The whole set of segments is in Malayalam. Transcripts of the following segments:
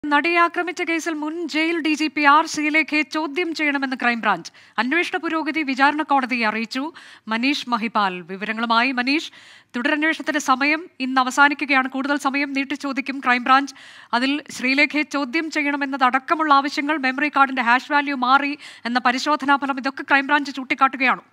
നടിയെ ആക്രമിച്ച കേസിൽ മുൻ jail D G P R ശ്രീലേഖയെ ചോദ്യം ചെയ്യണമെന്ന് ക്രൈംബ്രാഞ്ച് അന്വേഷണ പുരോഗതി വിചാരണ കോടതിയെ അറിയിച്ചു മനീഷ് മഹിപാൽ വിവരങ്ങളുമായി മനീഷ് തുടരന്വേഷണത്തിന്റെ സമയം ഇന്ന് അവസാനിക്കുകയാണ് കൂടുതൽ സമയം നീട്ടി ചോദിക്കും ക്രൈംബ്രാഞ്ച് അതിൽ ശ്രീലേഖയെ ചോദ്യം ചെയ്യണമെന്നതടക്കമുള്ള ആവശ്യങ്ങൾ മെമ്മറി കാർഡിന്റെ ഹാഷ് വാല്യൂ മാറി എന്ന പരിശോധനാ ഫലം ഇതൊക്കെ ക്രൈംബ്രാഞ്ച് ചൂണ്ടിക്കാട്ടുകയാണോ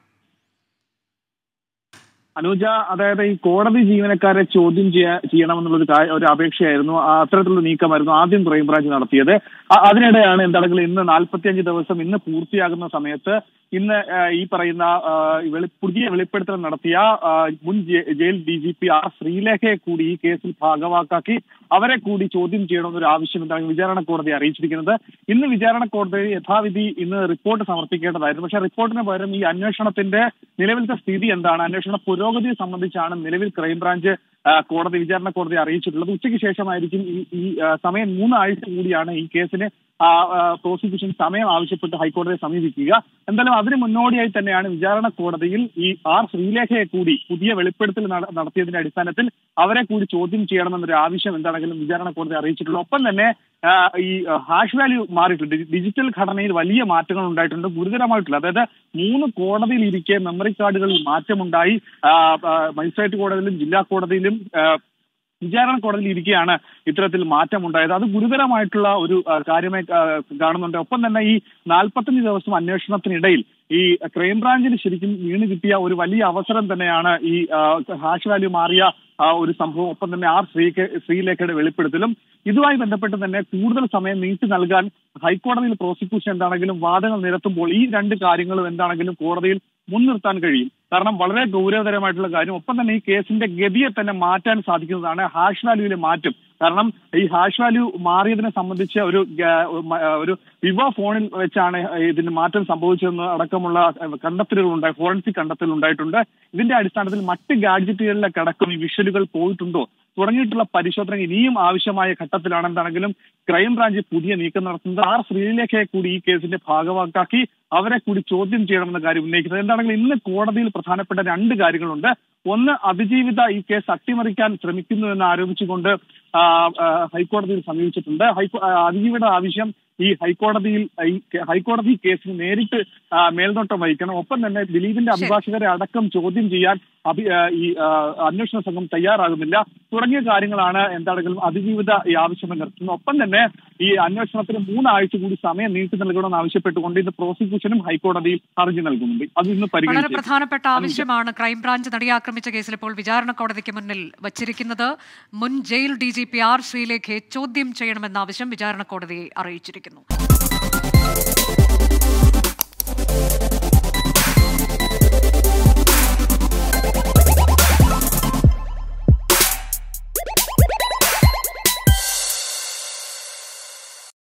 അനുജ അതായത് ഈ കോടതി ജീവനക്കാരെ ചോദ്യം ചെയ്യാ ചെയ്യണമെന്നുള്ള ഒരു കാ- ഒരു അപേക്ഷയായിരുന്നു ആ അത്തരത്തിലുള്ള നീക്കമായിരുന്നു ആദ്യം ക്രൈംബ്രാഞ്ച് നടത്തിയത് അ- അതിനിടെയാണ് എന്താണെങ്കിലും ഇന്ന് നാൽപ്പത്തിയഞ്ച് ദിവസം ഇന്ന് പൂർത്തിയാകുന്ന സമയത്ത് ഇന്ന് ആ, ഈ പറയുന്ന ആ, വെളി- പുതിയ വെളിപ്പെടുത്തൽ നടത്തിയ ആ, മുൻ ജെ- jail D G P R ശ്രീലേഖയെ കൂടി ഈ കേസിൽ ഭാഗവാക്കാക്കി അവരെ കൂടി ചോദ്യം ചെയ്യണമെന്നൊരു ആവശ്യം എന്താണ് വിചാരണ കോടതി അറിയിച്ചിരിക്കുന്നത് ഇന്ന് വിചാരണ കോടതി യഥാവിധി ഇന്ന് റിപ്പോർട്ട് സമർപ്പിക്കേണ്ടതായിരുന്നു പക്ഷേ റിപ്പോർട്ടിന് പകരം ഈ അന്വേഷണത്തിന്റെ നിലവിലത്തെ സ്ഥിതി എന്താണ് അന്വേഷണ പുരോഗതിയെ സംബന്ധിച്ചാണ് നിലവിൽ ക്രൈംബ്രാഞ്ച് ആ, കോടതി വിചാരണ കോടതി അറിയിച്ചിട്ടുള്ളത് ഉച്ചയ്ക്ക് ശേഷമായിരിക്കും ഈ ഈ ആ, സമയം മൂന്നാഴ്ച കൂടിയാണ് ഈ കേസിന് ആ, ആ, പ്രോസിക്യൂഷൻ സമയം ആവശ്യപ്പെട്ട് ഹൈക്കോടതിയെ സമീപിക്കുക എന്തായാലും അതിന് മുന്നോടിയായി തന്നെയാണ് വിചാരണ കോടതിയിൽ ഈ ആർ ശ്രീലേഖയെ കൂടി പുതിയ വെളിപ്പെടുത്തൽ നട- നടത്തിയതിന്റെ അടിസ്ഥാനത്തിൽ അവരെ കൂടി ചോദ്യം ചെയ്യണമെന്നൊരു ആവശ്യം എന്താണെങ്കിലും വിചാരണ കോടതി അറിയിച്ചിട്ടുള്ളത് ഒപ്പം തന്നെ ആ, ഈ ഹാഷ് വാല്യൂ മാറിയിട്ടുണ്ട് ഡി- ഡിജിറ്റൽ ഘടനയിൽ വലിയ മാറ്റങ്ങൾ ഉണ്ടായിട്ടുണ്ട് ഗുരുതരമായിട്ടുള്ള അതായത് മൂന്ന് കോടതിയിൽ ഇരിക്കെ മെമ്മറി കാർഡുകളിൽ മാറ്റമുണ്ടായി ആ, ആ, മജിസ്ട്രേറ്റ് കോടതിയിലും ജില്ലാ കോടതിയിലും ആ, വിചാരണ കോടതിയിൽ ഇരിക്കെയാണ് ഇത്തരത്തിൽ മാറ്റമുണ്ടായത് അത് ഗുരുതരമായിട്ടുള്ള ഒരു ആ, കാര്യമായി ആ, കാണുന്നുണ്ട് ഒപ്പം തന്നെ ഈ നാൽപ്പത്തഞ്ച് ദിവസം അന്വേഷണത്തിനിടയിൽ ഈ ക്രൈംബ്രാഞ്ചിന് ശരിക്കും വീണ് കിട്ടിയ ഒരു വലിയ അവസരം തന്നെയാണ് ഈ ആ, ഹാഷ് വാല്യൂ മാറിയ ആ ഒരു സംഭവം ഒപ്പം തന്നെ ആർ ശ്രീ ശ്രീലേഖയുടെ വെളിപ്പെടുത്തലും ഇതുമായി ബന്ധപ്പെട്ട് തന്നെ കൂടുതൽ സമയം നീട്ടി നൽകാൻ ഹൈക്കോടതിയിൽ പ്രോസിക്യൂഷൻ എന്താണെങ്കിലും വാദങ്ങൾ നിരത്തുമ്പോൾ ഈ രണ്ട് കാര്യങ്ങളും എന്താണെങ്കിലും കോടതിയിൽ മുൻനിർത്താൻ കഴിയും കാരണം വളരെ ഗൗരവതരമായിട്ടുള്ള കാര്യം ഒപ്പം തന്നെ ഈ കേസിന്റെ ഗതിയെ തന്നെ മാറ്റാൻ സാധിക്കുന്നതാണ് ഹാഷ് വാല്യൂവിലെ മാറ്റം കാരണം ഈ ഹാഷ് വാല്യൂ മാറിയതിനെ സംബന്ധിച്ച് ഒരു ഗ- മ- ഒരു വിവോ ഫോണിൽ വെച്ചാണ് ഇതിന് മാറ്റം സംഭവിച്ചതെന്ന് അടക്കമുള്ള കണ്ടെത്തലുകൾ ഉണ്ടായി ഫോറൻസിക് കണ്ടെത്തൽ ഉണ്ടായിട്ടുണ്ട് ഇതിന്റെ അടിസ്ഥാനത്തിൽ മറ്റ് ഗാഡ്ജറ്റുകളിലൊക്കെ അടക്കം ഈ വിഷ്വലുകൾ പോയിട്ടുണ്ടോ തുടങ്ങിയിട്ടുള്ള പരിശോധന ഇനിയും ആവശ്യമായ ഘട്ടത്തിലാണെന്നാണെങ്കിലും ക്രൈംബ്രാഞ്ച് പുതിയ നീക്കം നടത്തുന്നത് ആർ ശ്രീലേഖയെ കൂടി ഈ കേസിന്റെ ഭാഗവാക്കാക്കി അവരെ കൂടി ചോദ്യം ചെയ്യണമെന്ന കാര്യം ഉന്നയിക്കുന്നത് എന്താണെങ്കിലും ഇന്ന് കോടതിയിൽ പ്രധാനപ്പെട്ട രണ്ട് കാര്യങ്ങളുണ്ട് ഒന്ന് അതിജീവിത ഈ കേസ് അട്ടിമറിക്കാൻ ശ്രമിക്കുന്നു എന്ന് ആരോപിച്ചുകൊണ്ട് ആ, ആ, ഹൈക്കോടതിയിൽ സമീപിച്ചിട്ടുണ്ട് ഹൈക്കോ ആ, അതിജീവിത ആവശ്യം ഈ ഹൈക്കോടതിയിൽ ഈ കേ- ഹൈക്കോടതി കേസിന് നേരിട്ട് ആ, മേൽനോട്ടം വഹിക്കണം ഒപ്പം തന്നെ ദിലീപിന്റെ അഭിഭാഷകരെ അടക്കം ചോദ്യം ചെയ്യാൻ അഭി ആ, ഈ ആ, അന്വേഷണ സംഘം തയ്യാറാകുന്നില്ല തുടങ്ങിയ കാര്യങ്ങളാണ് എന്താണെങ്കിലും അതിജീവിത ഈ ആവശ്യം നിർത്തുന്നത് ഒപ്പം തന്നെ ഈ അന്വേഷണത്തിന് മൂന്നാഴ്ച കൂടി സമയം നീട്ടി നൽകണമെന്ന് ആവശ്യപ്പെട്ടുകൊണ്ട് ഇന്ന് പ്രോസിക്യൂഷനും ഹൈക്കോടതിയിൽ ഹർജി നൽകുന്നുണ്ട് അത് ഇന്ന് വളരെ പരിഗണിച്ചു പ്രധാനപ്പെട്ട ആവശ്യമാണ് ക്രൈംബ്രാഞ്ച് നടിയെ ആക്രമിച്ച കേസിൽ ഇപ്പോൾ വിചാരണ കോടതിക്ക് മുന്നിൽ വച്ചിരിക്കുന്നത് മുൻ jail D G P R ശ്രീലേഖയെ ചോദ്യം ചെയ്യണമെന്ന ആവശ്യം വിചാരണ കോടതിയെ അറിയിച്ചിരിക്കുന്നു